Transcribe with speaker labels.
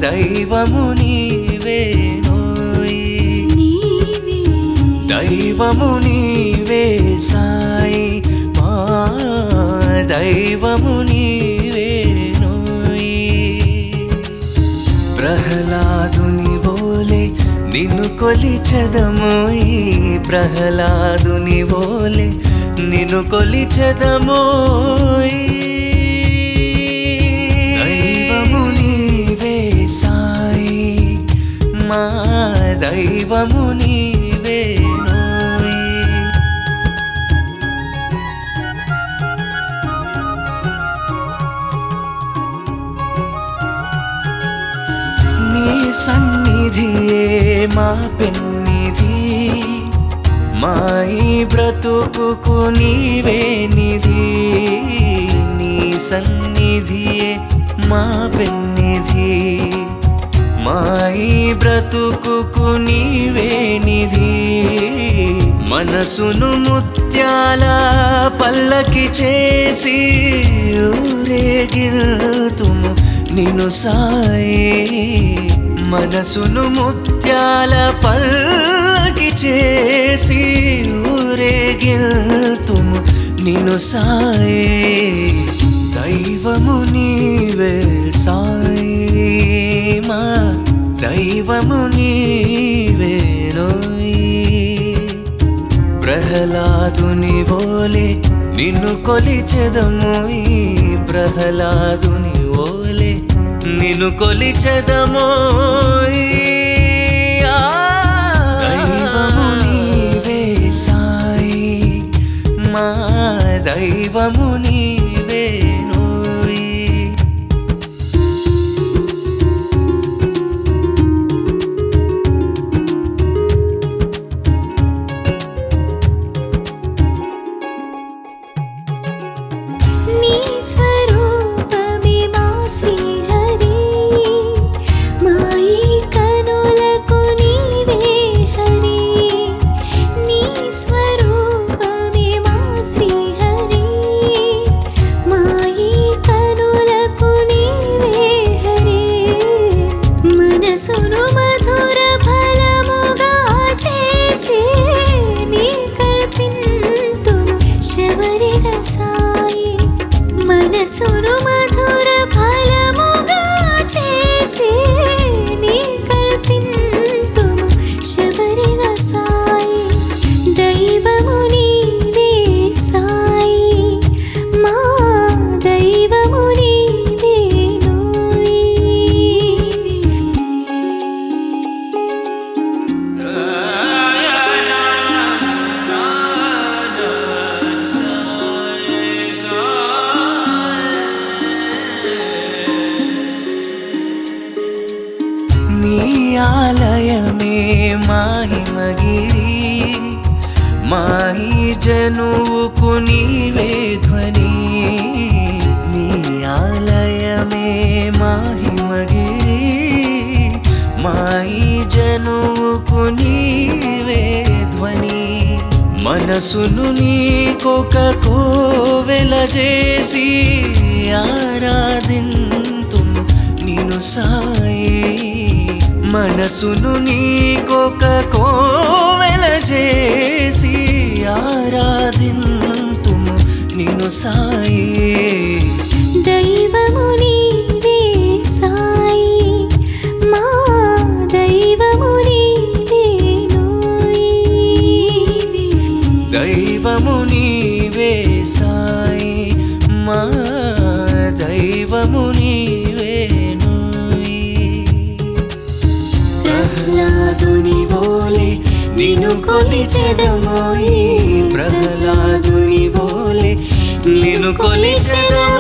Speaker 1: దైవము నీవేనోయ్
Speaker 2: నీవే
Speaker 1: దైవము నీవే సాయి మా దైవము నీవేనోయ్ ప్రహ్లాదుని బోలే నిన్ను కొలిచదమోయ్ ప్రహ్లాదుని బోలే నిన్ను కొలిచదమోయ్ దైవము నీవే సాయి మా దైవము నీవేనోయ్ నీ సన్నిధియే మా పెన్నిధి మా ఈ బ్రతుకుకు నీవే నిధి నీ సన్నిధియే మా పెన్నిధి మా ఈ బ్రతుకుకు నీవే నిధి మనసును ముత్యాల పల్లకి చేసి ఊరేగిల్తుము నిన్ను సాయి మనసును ముత్యాల పల్లకి చేసి ఊరేగిల్తుము నిన్ను సాయి దైవము నీవే సాయి మా దైవము నీవేనోయ్ ప్రహ్లాదుని ఓలే నిన్ను కొలిచెదమోయ్ ప్రహ్లాదుని ఓలే నిన్ను కొలిచెదమోయ్ ఆ. దైవము నీవే సాయి మా దైవము నీవేనోయ్
Speaker 2: నీ స్వరూపమే మా శ్రీహరి మాయి కనులకు నీవే హరి నీ స్వరూపమే మా శ్రీహరి మాయి కనులకు నీవే హరి మనసును మధుర ఫలముగా చేసి నీ కల్పింతును శబరిగ సాయి మనసును మధుర ఫలముగా చేసి నీ కల్పింతును శబరిగ సాయి దైవము నీవే సాయి మా దైవము నీవే
Speaker 1: నీ ఆలయమే మాహిమగిరి మాయి జనువుకు నీవే ధ్వని నీ ఆలయమే మాహిమగిరి మాయి జనువుకు నీవే ధ్వని మనసును నీకొక కోవెల చేసి ఆరాధింతుము నిన్ను సాయి మనసును నీకొక కోవెల చేసి ఆరాధింతుము నిన్ను సాయి
Speaker 2: దైవము నీవే సాయి మా దైవము నీవే
Speaker 1: దైవము నీవే సాయి మా దైవము నీవేనోయ్ ప్రహ్లాదుని బోలే నిన్ను కొలిచెదమోయి ప్రహ్లాదుని బోలే నిన్ను కొలిచెదమోయ్